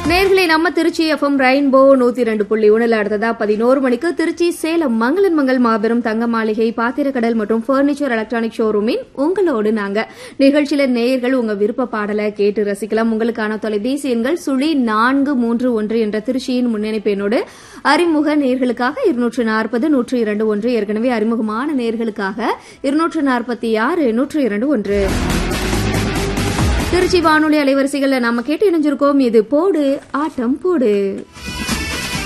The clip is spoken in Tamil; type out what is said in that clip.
நேர்களை நம்ம திருச்சி எஃப்எம் ரெயின்போ நூத்தி ரெண்டு புள்ளி ஒண்ணுல அடுத்ததா பதினோரு மணிக்கு திருச்சி சேலம் மங்களன் மங்கள் மாபெரும் தங்க மாளிகை பாத்திரக்கடல் மற்றும் பர்னிச்சர் எலக்ட்ரானிக் ஷோரூமின் உங்களோடு நாங்க நிகழ்ச்சியில நேயர்கள் உங்க விருப்ப பாடலை கேட்டு ரசிக்கலாம் உங்களுக்கான தொலைபேசி எண்கள் சுழி நான்கு மூன்று ஒன்று என்ற திருச்சியின் முன்னணிப்பு எண்ணோடு அறிமுக நேர்களுக்காக இருநூற்று நாற்பது நூற்று இரண்டு ஒன்று ஏற்கனவே அறிமுகமான நேர்களுக்காக இருநூற்று நாற்பத்தி ஆறு நூற்று இரண்டு ஒன்று திருச்சி வானொலி அலைவரிசைகள்ல நாம கேட்டு இணைஞ்சிருக்கோம் இது போடு ஆட்டம் போடு